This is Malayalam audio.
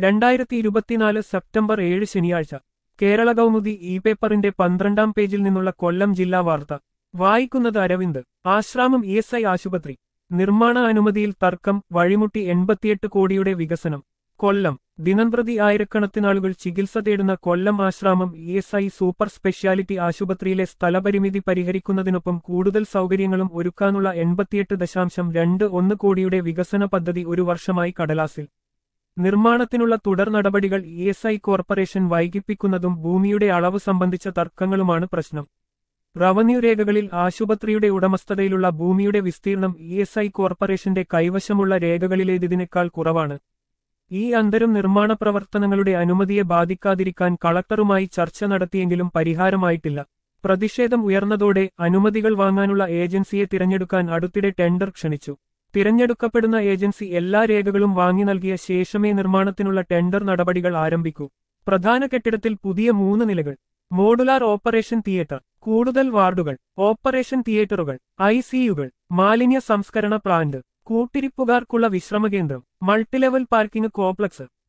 രണ്ടായിരത്തി ഇരുപത്തിനാല് സെപ്റ്റംബർ ഏഴ് ശനിയാഴ്ച കേരള കൗമുദി ഇ പേപ്പറിന്റെ പന്ത്രണ്ടാം പേജിൽ നിന്നുള്ള കൊല്ലം ജില്ലാ വാർത്ത വായിക്കുന്നത് Aravind Asramam E S I ആശുപത്രി നിർമ്മാണ അനുമതിയിൽ തർക്കം വഴിമുട്ടി എൺപത്തിയെട്ട് കോടിയുടെ വികസനം കൊല്ലം ദിനംപ്രതി ആയിരക്കണക്കിനാളുകൾ ചികിത്സ തേടുന്ന Kollam Asramam E S I super speciality ആശുപത്രിയിലെ സ്ഥലപരിമിതി പരിഹരിക്കുന്നതിനൊപ്പം കൂടുതൽ സൗകര്യങ്ങളും ഒരുക്കാനുള്ള എൺപത്തിയെട്ട് ദശാംശം രണ്ട് ഒന്ന് കോടിയുടെ വികസന പദ്ധതി ഒരു വർഷമായി കടലാസിൽ നിർമ്മാണത്തിനുള്ള തുടർ നടപടികൾ ഇ എസ് ഐ കോർപ്പറേഷൻ വൈകിപ്പിക്കുന്നതും ഭൂമിയുടെ അളവ് സംബന്ധിച്ച തർക്കങ്ങളുമാണ് പ്രശ്നം റവന്യൂ രേഖകളിൽ ആശുപത്രിയുടെ ഉടമസ്ഥതയിലുള്ള ഭൂമിയുടെ വിസ്തീർണം ഇ എസ് ഐ കോർപ്പറേഷന്റെ കൈവശമുള്ള രേഖകളിലേതിനേക്കാൾ കുറവാണ് ഈ അന്തരം നിർമ്മാണ പ്രവർത്തനങ്ങളുടെ അനുമതിയെ ബാധിക്കാതിരിക്കാൻ കളക്ടറുമായി ചർച്ച നടത്തിയെങ്കിലും പരിഹാരമായിട്ടില്ല പ്രതിഷേധം ഉയർന്നതോടെ അനുമതികൾ വാങ്ങാനുള്ള ഏജൻസിയെ തിരഞ്ഞെടുക്കാൻ അടുത്തിടെ ടെൻഡർ ക്ഷണിച്ചു തിരഞ്ഞെടുക്കപ്പെടുന്ന ഏജൻസി എല്ലാ രേഖകളും വാങ്ങി നൽകിയ ശേഷമേ നിർമ്മാണത്തിനുള്ള ടെൻഡർ നടപടികൾ ആരംഭിക്കൂ പ്രധാന കെട്ടിടത്തിൽ പുതിയ മൂന്ന് നിലകൾ മോഡുലാർ ഓപ്പറേഷൻ തിയേറ്റർ കൂടുതൽ വാർഡുകൾ ഓപ്പറേഷൻ തിയേറ്ററുകൾ ഐസിയുകൾ മാലിന്യ സംസ്കരണ പ്ലാന്റ് കൂട്ടിരിപ്പുകാർക്കുള്ള വിശ്രമകേന്ദ്രം മൾട്ടിലെവൽ പാർക്കിംഗ് കോംപ്ലക്സ്